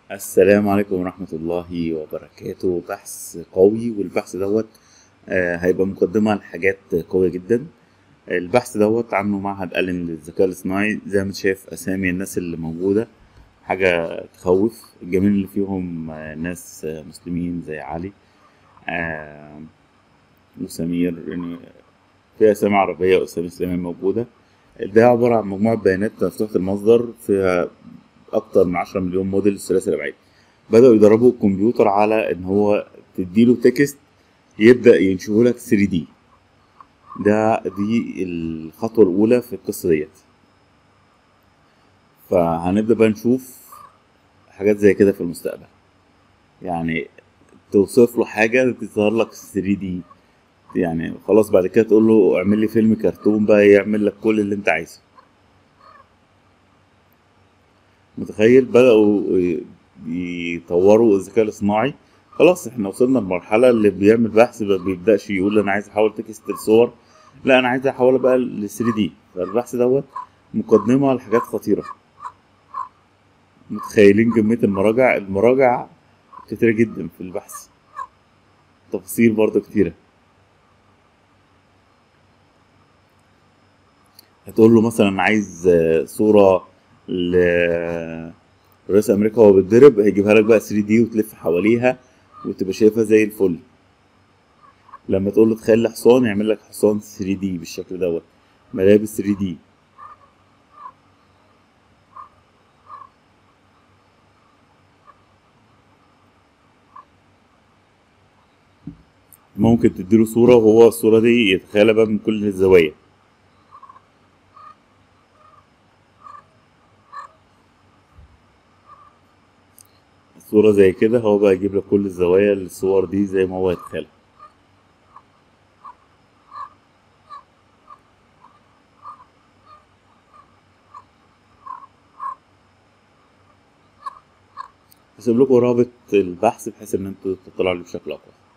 السلام عليكم ورحمة الله وبركاته بحث قوي والبحث دوت آه، هيبقى مقدمة لحاجات قوية جدا البحث دوت عامله معهد ألين للذكاء الاصطناعي زي ما انت شايف أسامي الناس اللي موجودة حاجة تخوف الجميل اللي فيهم آه، ناس آه، مسلمين زي علي آه، وسمير يعني في أسامي عربية وأسامي إسلامية موجودة ده عبارة عن مجموعة بيانات مفتوحة المصدر فيها أكتر من 10 مليون موديل ثلاثي الأبعاد بدأوا يدربوا الكمبيوتر على إن هو تديله تكست يبدأ ينشئه لك 3 دي ده دي الخطوة الأولى في القصة ديت فهنبدأ بقى نشوف حاجات زي كده في المستقبل يعني توصف له حاجة تظهر لك 3 دي يعني خلاص بعد كده تقول له اعمل لي فيلم كرتون بقى يعمل لك كل اللي انت عايزه متخيل بدأوا يطوروا الذكاء الاصطناعي خلاص احنا وصلنا لمرحلة اللي بيعمل بحث ما بيبدأش يقول انا عايز احول تكست لصور لا انا عايز احولها بقى ل 3 دي فالبحث دوت مقدمة لحاجات خطيرة متخيلين كمية المراجع المراجع كتيرة جدا في البحث تفاصيل برضه كتيرة هتقول له مثلا أنا عايز آه، صورة لرئيس أمريكا وهو بيتضرب هيجيبها لك بقى 3 دي وتلف حواليها وتبقى شايفها زي الفل لما تقول له تخيل لي حصان يعمل لك حصان 3 دي بالشكل دوت ملابس 3 دي ممكن تديله صورة وهو الصورة دي يتخيلها بقى من كل الزوايا صورة زي كده هو بقى يجيب لك كل الزوايا للصور دي زي ما هو يتخيلها هسيب لكم رابط البحث بحيث ان انتوا تطلعوا عليه بشكل اقوى